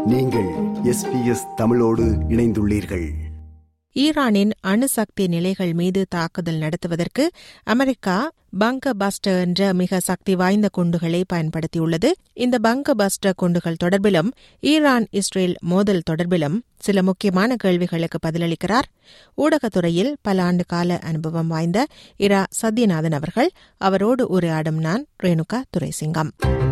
நீங்கள் எஸ்பிஎஸ் தமிழோடு இணைந்துள்ளீர்கள் ஈரானின் அணுசக்தி நிலைகள் மீது தாக்குதல் நடத்துவதற்கு அமெரிக்கா பங்க பஸ்டர் என்ற மிக சக்தி வாய்ந்த குண்டுகளை பயன்படுத்தியுள்ளது இந்த பங்க பஸ்டர் குண்டுகள் தொடர்பிலும் ஈரான் இஸ்ரேல் மோதல் தொடர்பிலும் சில முக்கியமான கேள்விகளுக்கு பதிலளிக்கிறார் ஊடகத்துறையில் பல ஆண்டு கால அனுபவம் வாய்ந்த இரா சத்யநாதன் அவர்கள் அவரோடு உரையாடும் நான் ரேணுகா துரைசிங்கம்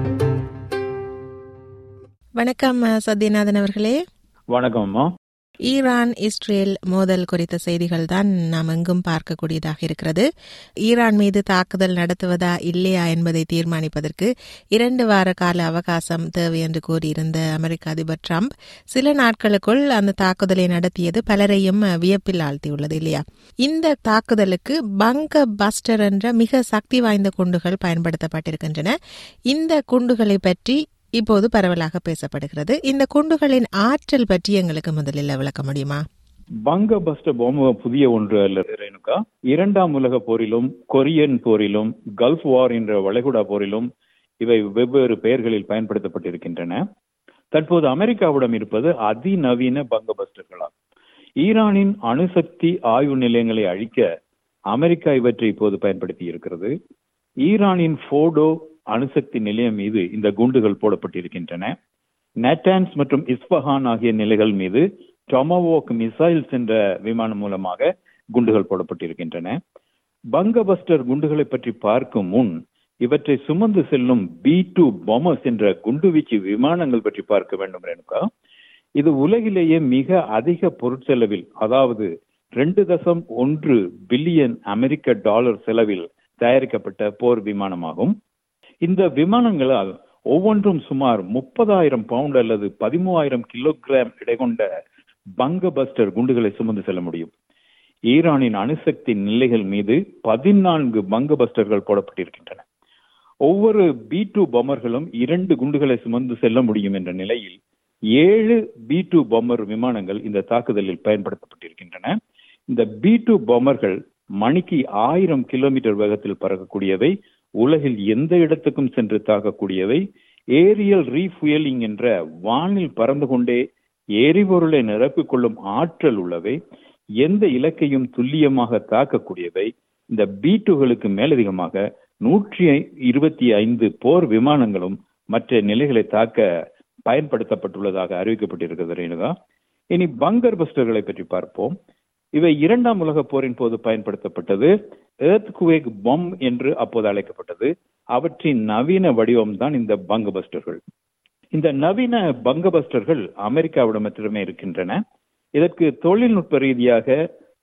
வணக்கம் சத்யநாதன் அவர்களே வணக்கம் அம்மா ஈரான் இஸ்ரேல் மோதல் குறித்த செய்திகள் தான் நாம் எங்கும் பார்க்கக்கூடியதாக இருக்கிறது ஈரான் மீது தாக்குதல் நடத்துவதா இல்லையா என்பதை தீர்மானிப்பதற்கு இரண்டு வார கால அவகாசம் தேவை என்று கூறியிருந்த அமெரிக்க அதிபர் டிரம்ப் சில நாட்களுக்குள் அந்த தாக்குதலை நடத்தியது பலரையும் வியப்பில் ஆழ்த்தியுள்ளது இல்லையா இந்த தாக்குதலுக்கு பங்க பஸ்டர் என்ற மிக சக்தி வாய்ந்த குண்டுகள் பயன்படுத்தப்பட்டிருக்கின்றன இந்த குண்டுகளை பற்றி இப்போது பரவலாக பேசப்படுகிறது இந்த குண்டுகளின் ஆற்றல் பற்றி எங்களுக்கு முதலில் விளக்க முடியுமா பங்க பஸ்ட பொம்மை புதிய ஒன்று அல்ல ரேணுகா இரண்டாம் உலக போரிலும் கொரியன் போரிலும் கல்ஃப் வார் என்ற வளைகுடா போரிலும் இவை வெவ்வேறு பெயர்களில் பயன்படுத்தப்பட்டிருக்கின்றன தற்போது அமெரிக்காவிடம் இருப்பது அதிநவீன பங்க பஸ்டர்களாகும் ஈரானின் அணுசக்தி ஆய்வு நிலையங்களை அழிக்க அமெரிக்கா இவற்றை இப்போது பயன்படுத்தி இருக்கிறது ஈரானின் போடோ அணுசக்தி நிலையம் மீது இந்த குண்டுகள் போடப்பட்டிருக்கின்றன நெட்டான்ஸ் மற்றும் இஸ்பஹான் ஆகிய நிலைகள் மீது டொமவோக் மிசைல்ஸ் என்ற விமானம் மூலமாக குண்டுகள் போடப்பட்டிருக்கின்றன பங்கபஸ்டர் குண்டுகளை பற்றி பார்க்கும் முன் இவற்றை சுமந்து செல்லும் பி டூ பொமஸ் என்ற குண்டுவீச்சு விமானங்கள் பற்றி பார்க்க வேண்டும் ரேணுகா இது உலகிலேயே மிக அதிக பொருட்செலவில் அதாவது ரெண்டு தசம் ஒன்று பில்லியன் அமெரிக்க டாலர் செலவில் தயாரிக்கப்பட்ட போர் விமானமாகும் இந்த விமானங்களால் ஒவ்வொன்றும் சுமார் முப்பதாயிரம் பவுண்ட் அல்லது பதிமூவாயிரம் கிலோகிராம் எடை கொண்ட பங்க பஸ்டர் குண்டுகளை சுமந்து செல்ல முடியும் ஈரானின் அணுசக்தி நிலைகள் மீது பதினான்கு பங்க பஸ்டர்கள் போடப்பட்டிருக்கின்றன ஒவ்வொரு பி டூ பொம்மர்களும் இரண்டு குண்டுகளை சுமந்து செல்ல முடியும் என்ற நிலையில் ஏழு பி டூ பொம்மர் விமானங்கள் இந்த தாக்குதலில் பயன்படுத்தப்பட்டிருக்கின்றன இந்த பி டூ பொம்மர்கள் மணிக்கு ஆயிரம் கிலோமீட்டர் வேகத்தில் பறக்கக்கூடியவை உலகில் எந்த இடத்துக்கும் சென்று தாக்கக்கூடியவை ஏரியல் ரீஃபுயலிங் என்ற வானில் பறந்து கொண்டே எரிபொருளை நிரப்பிக் கொள்ளும் ஆற்றல் உள்ளவை எந்த இலக்கையும் துல்லியமாக தாக்கக்கூடியவை இந்த பீட்டுகளுக்கு மேலதிகமாக நூற்றி இருபத்தி ஐந்து போர் விமானங்களும் மற்ற நிலைகளை தாக்க பயன்படுத்தப்பட்டுள்ளதாக அறிவிக்கப்பட்டிருக்கிறது ரேணுகா இனி பங்கர் பஸ்டர்களை பற்றி பார்ப்போம் இவை இரண்டாம் உலக போரின் போது பயன்படுத்தப்பட்டது எர்த் குவேக் பொம் என்று அப்போது அழைக்கப்பட்டது அவற்றின் நவீன வடிவம் தான் இந்த பங்க பஸ்டர்கள் இந்த நவீன பங்க பஸ்டர்கள் அமெரிக்காவிடம் மட்டுமே இருக்கின்றன இதற்கு தொழில்நுட்ப ரீதியாக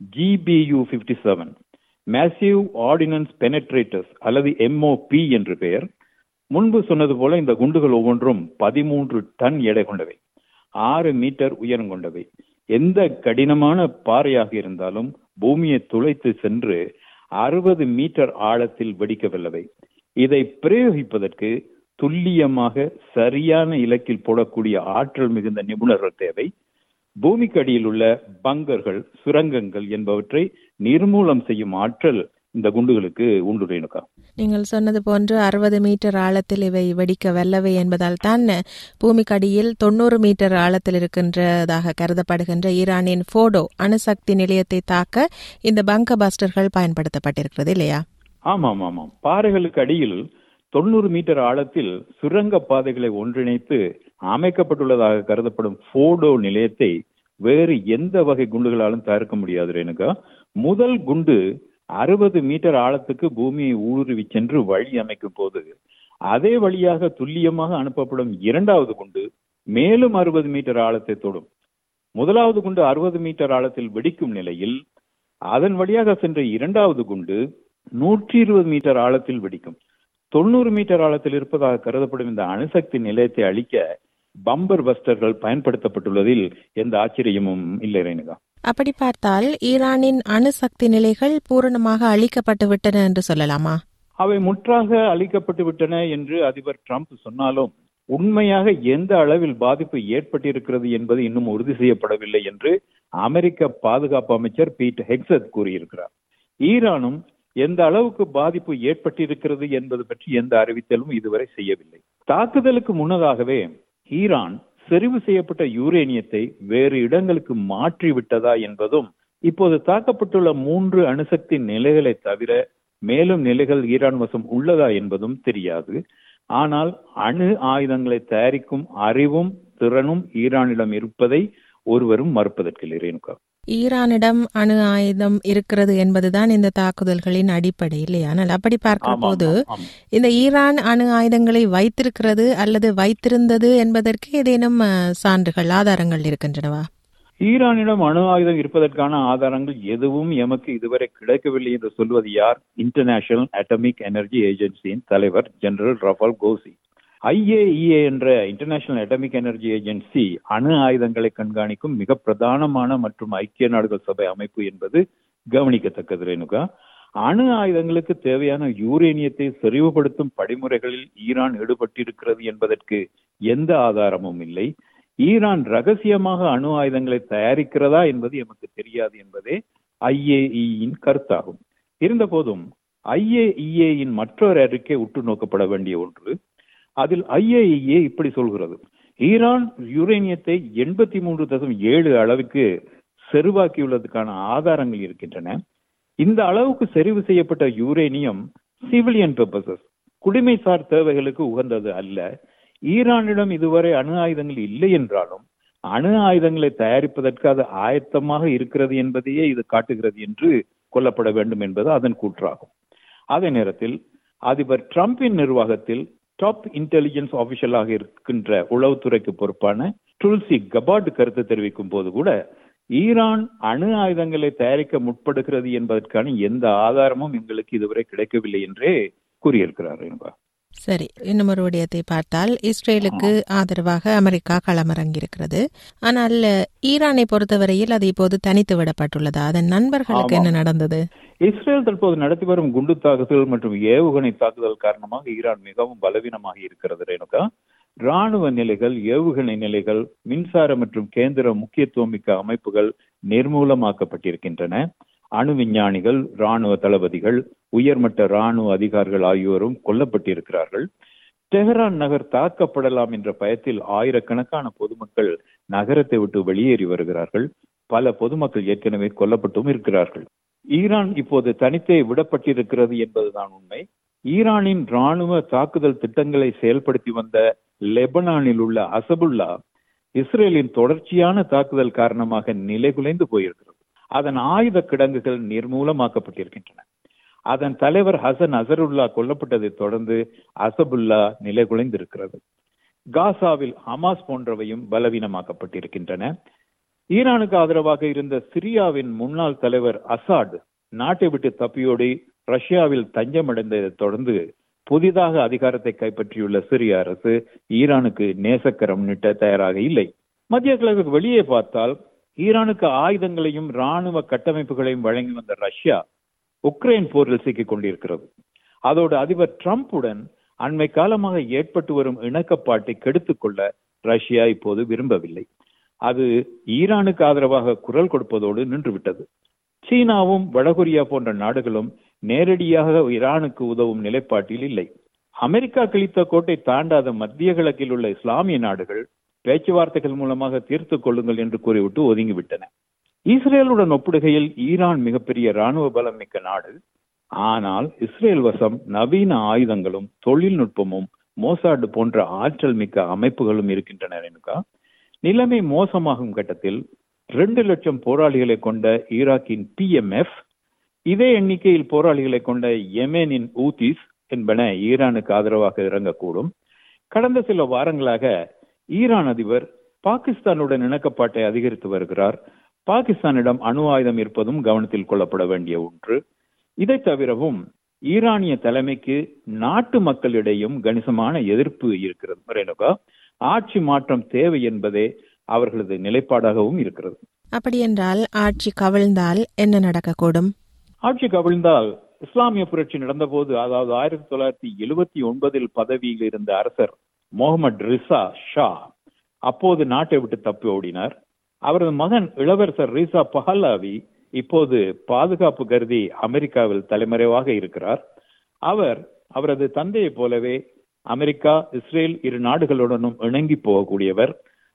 GPU fifty seven massive ordnance penetrators அல்லது எம்ஓபி என்று பெயர் முன்பு சொன்னது போல இந்த குண்டுகள் ஒவ்வொன்றும் பதிமூன்று டன் எடை கொண்டவை ஆறு மீட்டர் உயரம் கொண்டவை எந்த கடினமான பாறையாக இருந்தாலும் பூமியை துளைத்து சென்று அறுபது மீட்டர் ஆழத்தில் வெடிக்க வல்லவை இதை பிரயோகிப்பதற்கு துல்லியமாக சரியான இலக்கில் போடக்கூடிய ஆற்றல் மிகுந்த நிபுணர்கள் தேவை பூமிக்கு அடியில் உள்ள பங்கர்கள் சுரங்கங்கள் என்பவற்றை நிர்மூலம் செய்யும் ஆற்றல் இந்த குண்டுகளுக்கு உண்டு ரேணுகா நீங்கள் சொன்னது போன்று அறுபது மீட்டர் ஆழத்தில் இவை வெடிக்க வல்லவை என்பதால் தான் பூமிக்கடியில் தொண்ணூறு மீட்டர் ஆழத்தில் இருக்கின்றதாக கருதப்படுகின்ற ஈரானின் போடோ அணுசக்தி நிலையத்தை தாக்க இந்த பங்க பாஸ்டர்கள் பயன்படுத்தப்பட்டிருக்கிறது இல்லையா ஆமாம் ஆமாம் பாறைகளுக்கு அடியில் தொண்ணூறு மீட்டர் ஆழத்தில் சுரங்க பாதைகளை ஒன்றிணைத்து அமைக்கப்பட்டுள்ளதாக கருதப்படும் போடோ நிலையத்தை வேறு எந்த வகை குண்டுகளாலும் தயாரிக்க முடியாது ரேணுகா முதல் குண்டு அறுபது மீட்டர் ஆழத்துக்கு பூமியை ஊடுருவி சென்று வழி அமைக்கும் போது அதே வழியாக துல்லியமாக அனுப்பப்படும் இரண்டாவது குண்டு மேலும் அறுபது மீட்டர் ஆழத்தை தொடும் முதலாவது குண்டு அறுபது மீட்டர் ஆழத்தில் வெடிக்கும் நிலையில் அதன் வழியாக சென்ற இரண்டாவது குண்டு நூற்றி இருபது மீட்டர் ஆழத்தில் வெடிக்கும் தொண்ணூறு மீட்டர் ஆழத்தில் இருப்பதாக கருதப்படும் இந்த அணுசக்தி நிலையத்தை அழிக்க பம்பர் பஸ்டர்கள் பயன்படுத்தப்பட்டுள்ளதில் எந்த ஆச்சரியமும் இல்லை ரேணுகா அப்படி பார்த்தால் ஈரானின் அணுசக்தி நிலைகள் பூரணமாக அழிக்கப்பட்டு விட்டன என்று சொல்லலாமா அவை முற்றாக அழிக்கப்பட்டு விட்டன என்று அதிபர் டிரம்ப் சொன்னாலும் உண்மையாக எந்த அளவில் பாதிப்பு ஏற்பட்டிருக்கிறது என்பது இன்னும் உறுதி செய்யப்படவில்லை என்று அமெரிக்க பாதுகாப்பு அமைச்சர் பீட் ஹெக்ஸத் கூறியிருக்கிறார் ஈரானும் எந்த அளவுக்கு பாதிப்பு ஏற்பட்டிருக்கிறது என்பது பற்றி எந்த அறிவித்தலும் இதுவரை செய்யவில்லை தாக்குதலுக்கு முன்னதாகவே ஈரான் செறிவு செய்யப்பட்ட யூரேனியத்தை வேறு இடங்களுக்கு மாற்றி விட்டதா என்பதும் இப்போது தாக்கப்பட்டுள்ள மூன்று அணுசக்தி நிலைகளை தவிர மேலும் நிலைகள் ஈரான் வசம் உள்ளதா என்பதும் தெரியாது ஆனால் அணு ஆயுதங்களை தயாரிக்கும் அறிவும் திறனும் ஈரானிடம் இருப்பதை ஒருவரும் மறுப்பதற்கில்லை ரேணுகா ஈரானிடம் அணு ஆயுதம் இருக்கிறது என்பதுதான் இந்த தாக்குதல்களின் அடிப்படை இல்லையா ஆனால் அப்படி பார்க்கிற ஆமாம், போது ஆமாம். இந்த ஈரான் அணு ஆயுதங்களை வைத்திருக்கிறது அல்லது வைத்திருந்தது என்பதற்கு ஏதேனும் அஹ், சான்றுகள் ஆதாரங்கள் இருக்கின்றனவா ஈரானிடம் அணு ஆயுதம் இருப்பதற்கான ஆதாரங்கள் எதுவும் எமக்கு இதுவரை கிடைக்கவில்லை என்று சொல்வது யார் இன்டர்நேஷனல் அட்டமிக் எனர்ஜி ஏஜென்சியின் தலைவர் ஜெனரல் ரஃபால் கோசி ஐஏஇஏ என்ற இன்டர்நேஷனல் அட்டமிக் எனர்ஜி ஏஜென்சி அணு ஆயுதங்களை கண்காணிக்கும் மிக பிரதானமான மற்றும் ஐக்கிய நாடுகள் சபை அமைப்பு என்பது கவனிக்கத்தக்கது ரேணுகா அணு ஆயுதங்களுக்கு தேவையான யூரேனியத்தை செறிவுபடுத்தும் படிமுறைகளில் ஈரான் ஈடுபட்டிருக்கிறது என்பதற்கு எந்த ஆதாரமும் இல்லை ஈரான் ரகசியமாக அணு ஆயுதங்களை தயாரிக்கிறதா என்பது எமக்கு தெரியாது என்பதே ஐஏஇயின் கருத்தாகும் இருந்தபோதும் ஐஏஇஏயின் மற்றொரு அறிக்கை உற்று நோக்கப்பட வேண்டிய ஒன்று அதில் ஐஏஇஏ இப்படி சொல்கிறது ஈரான் யுரேனியத்தை எண்பத்தி மூன்று தசம் ஏழு அளவுக்கு செறிவாக்கியுள்ளதுக்கான ஆதாரங்கள் இருக்கின்றன இந்த அளவுக்கு செறிவு செய்யப்பட்ட யூரேனியம் சிவிலியன் பர்பசஸ் குடிமைசார் தேவைகளுக்கு உகந்தது அல்ல ஈரானிடம் இதுவரை அணு ஆயுதங்கள் இல்லை என்றாலும் அணு ஆயுதங்களை தயாரிப்பதற்கு அது ஆயத்தமாக இருக்கிறது என்பதையே இது காட்டுகிறது என்று கொல்லப்பட வேண்டும் என்பது அதன் கூற்றாகும் அதே நேரத்தில் அதிபர் டிரம்பின் நிர்வாகத்தில் டாப் இன்டெலிஜென்ஸ் ஆபீஷியலாக இருக்கின்ற உளவுத்துறைக்கு பொறுப்பான டுல்சி கபாட் கருத்து தெரிவிக்கும் போது கூட ஈரான் அணு ஆயுதங்களை தயாரிக்க முற்படுகிறது என்பதற்கான எந்த ஆதாரமும் எங்களுக்கு இதுவரை கிடைக்கவில்லை என்றே கூறியிருக்கிறார் என்பா சரி இன்னும் ஒரு விடயத்தை பார்த்தால் இஸ்ரேலுக்கு ஆதரவாக அமெரிக்கா களமிறங்கியிருக்கிறது ஆனால் ஈரானை பொறுத்தவரையில் அது இப்போது தனித்து விடப்பட்டுள்ளதா அதன் நண்பர்களுக்கு என்ன நடந்தது இஸ்ரேல் தற்போது நடத்தி வரும் குண்டு தாக்குதல் மற்றும் ஏவுகணை தாக்குதல் காரணமாக ஈரான் மிகவும் பலவீனமாக இருக்கிறது ரேணுகா ராணுவ நிலைகள் ஏவுகணை நிலைகள் மின்சார மற்றும் கேந்திர முக்கியத்துவம் மிக்க அமைப்புகள் நிர்மூலமாக்கப்பட்டிருக்கின்றன அணு விஞ்ஞானிகள் ராணுவ தளபதிகள் உயர்மட்ட ராணுவ அதிகாரிகள் ஆகியோரும் கொல்லப்பட்டிருக்கிறார்கள் டெஹரான் நகர் தாக்கப்படலாம் என்ற பயத்தில் ஆயிரக்கணக்கான பொதுமக்கள் நகரத்தை விட்டு வெளியேறி வருகிறார்கள் பல பொதுமக்கள் ஏற்கனவே கொல்லப்பட்டும் இருக்கிறார்கள் ஈரான் இப்போது தனித்தே விடப்பட்டிருக்கிறது என்பதுதான் உண்மை ஈரானின் ராணுவ தாக்குதல் திட்டங்களை செயல்படுத்தி வந்த லெபனானில் உள்ள அசபுல்லா இஸ்ரேலின் தொடர்ச்சியான தாக்குதல் காரணமாக நிலைகுலைந்து போயிருக்கிறது அதன் ஆயுத கிடங்குகள் நிர்மூலமாக்கப்பட்டிருக்கின்றன அதன் தலைவர் ஹசன் அசருல்லா கொல்லப்பட்டதை தொடர்ந்து அசபுல்லா நிலைகுலைந்திருக்கிறது காசாவில் ஹமாஸ் போன்றவையும் பலவீனமாக்கப்பட்டிருக்கின்றன ஈரானுக்கு ஆதரவாக இருந்த சிரியாவின் முன்னாள் தலைவர் அசாட் நாட்டை விட்டு தப்பியோடி ரஷ்யாவில் தஞ்சமடைந்ததை தொடர்ந்து புதிதாக அதிகாரத்தை கைப்பற்றியுள்ள சிரிய அரசு ஈரானுக்கு நேசக்கரம் நீட்ட தயாராக இல்லை மத்திய கிழக்கு வெளியே பார்த்தால் ஈரானுக்கு ஆயுதங்களையும் ராணுவ கட்டமைப்புகளையும் வழங்கி வந்த ரஷ்யா உக்ரைன் போரில் சிக்கிக் கொண்டிருக்கிறது அதோடு அதிபர் டிரம்புடன் அண்மை காலமாக ஏற்பட்டு வரும் இணக்கப்பாட்டை கெடுத்துக் கொள்ள ரஷ்யா இப்போது விரும்பவில்லை அது ஈரானுக்கு ஆதரவாக குரல் கொடுப்பதோடு நின்றுவிட்டது சீனாவும் வடகொரியா போன்ற நாடுகளும் நேரடியாக ஈரானுக்கு உதவும் நிலைப்பாட்டில் இல்லை அமெரிக்கா கிழித்த கோட்டை தாண்டாத மத்திய கிழக்கில் உள்ள இஸ்லாமிய நாடுகள் பேச்சுவார்த்தைகள் மூலமாக தீர்த்து கொள்ளுங்கள் என்று கூறிவிட்டு ஒதுங்கிவிட்டன இஸ்ரேலுடன் ஒப்பிடுகையில் ஈரான் மிகப்பெரிய ராணுவ பலம் மிக்க நாடு ஆனால் இஸ்ரேல் வசம் நவீன ஆயுதங்களும் தொழில்நுட்பமும் மோசாடு போன்ற ஆற்றல் மிக்க அமைப்புகளும் இருக்கின்றன எனக்கா நிலைமை மோசமாகும் கட்டத்தில் ரெண்டு லட்சம் போராளிகளை கொண்ட ஈராக்கின் பிஎம்எஃப் இதே எண்ணிக்கையில் போராளிகளை கொண்ட யெமேனின் ஊதிஸ் என்பன ஈரானுக்கு ஆதரவாக இறங்கக்கூடும் கடந்த சில வாரங்களாக ஈரான் அதிபர் பாகிஸ்தானுடன் இணக்கப்பாட்டை அதிகரித்து வருகிறார் பாகிஸ்தானிடம் அணு ஆயுதம் இருப்பதும் கவனத்தில் கொள்ளப்பட வேண்டிய ஒன்று இதை தவிரவும் ஈரானிய தலைமைக்கு நாட்டு மக்களிடையும் கணிசமான எதிர்ப்பு இருக்கிறது ரேணுகா ஆட்சி மாற்றம் தேவை என்பதே அவர்களது நிலைப்பாடாகவும் இருக்கிறது அப்படி என்றால் ஆட்சி கவிழ்ந்தால் என்ன நடக்கக்கூடும் ஆட்சி கவிழ்ந்தால் இஸ்லாமிய புரட்சி நடந்தபோது அதாவது ஆயிரத்தி தொள்ளாயிரத்தி எழுபத்தி ஒன்பதில் பதவியில் இருந்த அரசர் முகமது ரிசா ஷா அப்போது நாட்டை விட்டு தப்பி ஓடினார் அவரது மகன் இளவரசர் ரிசா பஹல்லாவி இப்போது பாதுகாப்பு கருதி அமெரிக்காவில் தலைமறைவாக இருக்கிறார் அவர் அவரது தந்தையைப் போலவே அமெரிக்கா இஸ்ரேல் இரு நாடுகளுடனும் இணங்கி போகக்கூடியவர்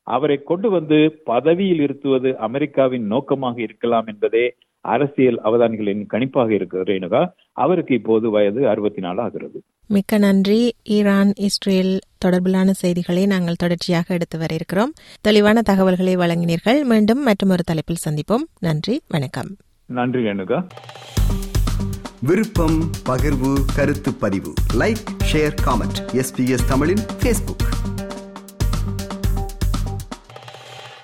அவரை கொண்டு வந்து பதவியில் இருத்துவது அமெரிக்காவின் நோக்கமாக இருக்கலாம் என்பதே அரசியல் அவதானிகளின் கணிப்பாக இருக்கிறது ரேணுகா அவருக்கு இப்போது வயது அறுபத்தி நாலு ஆகிறது மிக்க நன்றி ஈரான் இஸ்ரேல் தொடர்பிலான செய்திகளை நாங்கள் தொடர்ச்சியாக எடுத்து வர இருக்கிறோம் தெளிவான தகவல்களை வழங்கினீர்கள் மீண்டும் மற்றொரு தலைப்பில் சந்திப்போம் நன்றி வணக்கம் நன்றி ரேணுகா விருப்பம் பகிர்வு கருத்து பதிவு லைக் ஷேர் காமெண்ட் எஸ்பிஎஸ் தமிழின் ஃபேஸ்புக்